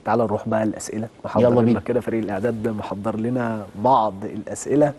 تعال نروح بقى الاسئله يلا محضر لنا بينا. كده فريق الاعداد محضر لنا بعض الاسئله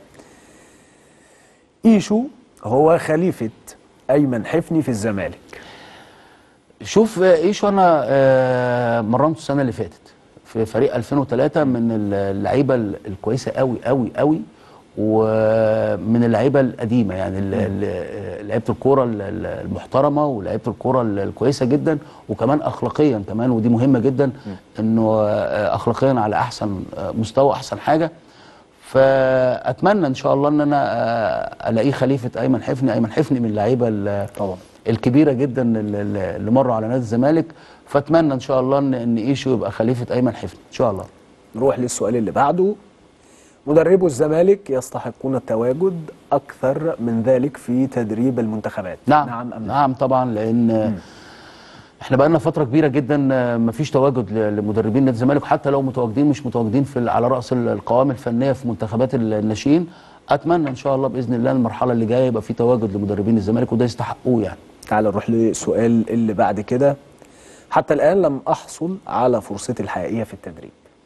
ايشو هو خليفه ايمن حفني في الزمالك شوف آه، ايشو انا آه، مرنته السنه اللي فاتت في فريق 2003 من اللعيبه ال- الكويسه قوي قوي قوي ومن اللعيبه القديمه يعني ال- ال- لعيبه الكوره ال- ال- المحترمه ولعيبه الكوره ال- الكويسه جدا وكمان اخلاقيا كمان ودي مهمه جدا انه آه، اخلاقيا على احسن آه، مستوى احسن حاجه فاتمنى ان شاء الله ان انا آه، الاقيه خليفه ايمن حفني ايمن حفني من اللعيبه ال- طبعا الكبيره جدا اللي- اللي اللي مروا على نادي الزمالك فاتمنى ان شاء الله ان ان ايشو يبقى خليفه ايمن حفني ان شاء الله نروح للسؤال اللي بعده مدربو الزمالك يستحقون التواجد اكثر من ذلك في تدريب المنتخبات نعم نعم أم لا؟ نعم طبعا لان احنا بقى لنا فتره كبيره جدا ما فيش تواجد ل- لمدربين نادي الزمالك حتى لو متواجدين مش متواجدين في ال- على راس ال- القوائم الفنيه في منتخبات ال- الناشئين اتمنى ان شاء الله باذن الله المرحله اللي جايه يبقى في تواجد لمدربين الزمالك وده يستحقوه يعني تعال نروح للسؤال اللي بعد كده حتى الان لم احصل على فرصتي الحقيقيه في التدريب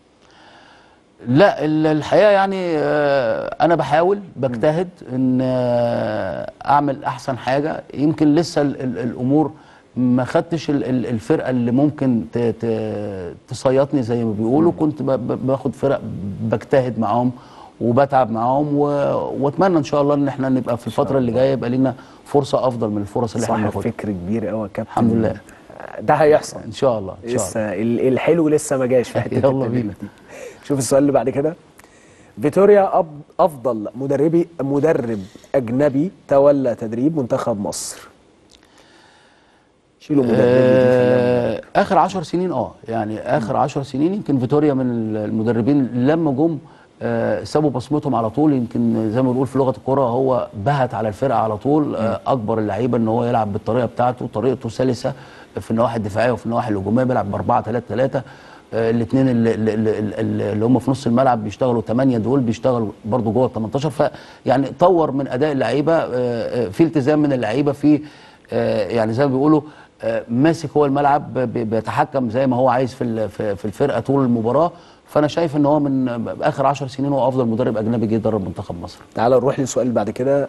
لا ال- الحقيقه يعني آه، انا بحاول بجتهد ان آه، اعمل احسن حاجه يمكن لسه ال- ال- الامور ما خدتش ال- ال- الفرقه اللي ممكن ت- ت- تصيطني زي ما بيقولوا كنت ب- ب- باخد فرق بجتهد معاهم وبتعب معاهم و- واتمنى ان شاء الله ان احنا نبقى في الفتره اللي جايه يبقى لنا فرصه افضل من الفرص اللي احنا صاحب بناخدها فكر كبير قوي يا كابتن الحمد لله. ده هيحصل ان شاء الله ان شاء الله لسه ال- الحلو لسه ما جاش في حته يلا التدريب بينا. دي. شوف السؤال اللي بعد كده فيتوريا أب افضل مدربي مدرب اجنبي تولى تدريب منتخب مصر شيلوا مدربي دي خلينا- آه اخر عشر سنين اه يعني اخر عشر سنين يمكن فيتوريا من المدربين لما جم آه سابوا بصمتهم على طول يمكن زي ما بنقول في لغه الكره هو بهت على الفرقه على طول آه اكبر اللعيبه ان هو يلعب بالطريقه بتاعته طريقته سلسه في النواحي الدفاعيه وفي النواحي الهجوميه بيلعب ب 4 3 3 الاثنين اللي, اللي, اللي اللي هم في نص الملعب بيشتغلوا 8 دول بيشتغلوا برضو جوه ال 18 فيعني طور من اداء اللعيبه آه، آه، في التزام من اللعيبه في آه، يعني زي ما بيقولوا آه، ماسك هو الملعب ب- بيتحكم زي ما هو عايز في ال- في في الفرقه طول المباراه فانا شايف ان هو من اخر 10 سنين هو افضل مدرب اجنبي جه يدرب منتخب مصر تعال نروح للسؤال اللي بعد كده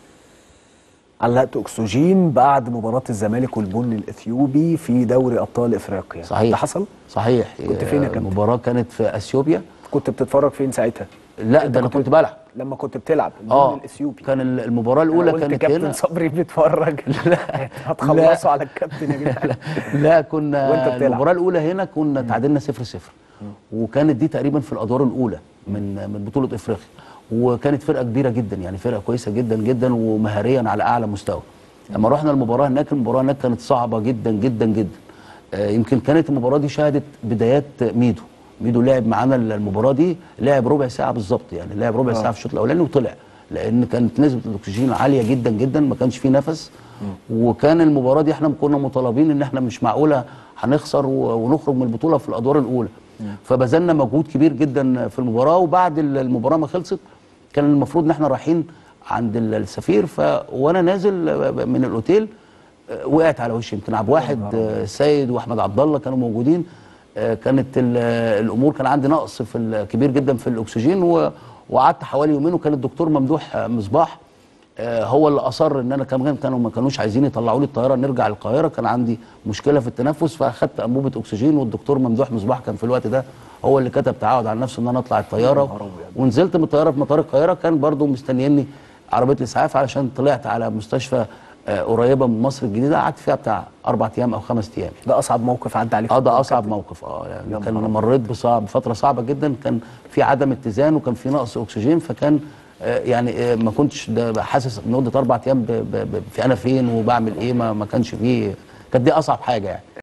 علقت اكسجين بعد مباراه الزمالك والبن الاثيوبي في دوري ابطال افريقيا صحيح ده حصل صحيح كنت فين يا آه، كابتن؟ المباراه كانت في اثيوبيا كنت بتتفرج فين ساعتها لا أنت ده انا كنت بلعب لما كنت بتلعب البن اه الاثيوبي كان ال- المباراه الاولى أنا قلت كانت كابتن هنا صبري بيتفرج لا هتخلصوا على الكابتن يا جدعان لا كنا وأنت بتلعب. المباراه الاولى هنا كنا تعادلنا 0 0 وكانت دي تقريبا في الادوار الاولى من من بطوله افريقيا وكانت فرقه كبيره جدا يعني فرقه كويسه جدا جدا ومهاريا على اعلى مستوى لما رحنا المباراه هناك المباراه هناك كانت صعبه جدا جدا جدا آه، يمكن كانت المباراه دي شهدت بدايات ميدو ميدو لعب معانا المباراه دي لعب ربع ساعه بالظبط يعني لعب ربع ساعه في الشوط الاولاني وطلع لان كانت نسبه الاكسجين عاليه جدا جدا ما كانش فيه نفس وكان المباراه دي احنا كنا مطالبين ان احنا مش معقوله هنخسر و- ونخرج من البطوله في الادوار الاولى فبذلنا مجهود كبير جدا في المباراه وبعد ال- المباراه ما خلصت كان المفروض ان احنا رايحين عند ال- السفير ف وانا نازل من الاوتيل آه، وقعت على وشي يمكن عبد واحد آه، السيد واحمد عبد الله كانوا موجودين آه، كانت ال- الامور كان عندي نقص في ال- كبير جدا في الاكسجين و- وقعدت حوالي يومين وكان الدكتور ممدوح آه، مصباح آه، هو اللي اصر ان انا كمان كانوا ما كانوش عايزين يطلعوا لي الطياره نرجع القاهره كان عندي مشكله في التنفس فاخدت انبوبه اكسجين والدكتور ممدوح مصباح كان في الوقت ده هو اللي كتب تعهد على نفسه ان انا اطلع الطياره ونزلت من الطياره في مطار القاهره كان برضو مستنيني عربيه الاسعاف علشان طلعت على مستشفى آه، قريبه من مصر الجديده قعدت فيها بتاع اربع ايام او خمس ايام ده اصعب موقف عدى عليك اه في ده الكورة اصعب كابتن؟ موقف اه يا يعني كان نهار مريت بصعب بفتره صعبه جدا كان في عدم اتزان وكان في نقص اكسجين فكان آه، يعني آه، ما كنتش ده حاسس مده اربع ايام ب- ب- ب- في انا فين وبعمل ايه ما ما كانش فيه كانت دي اصعب حاجه يعني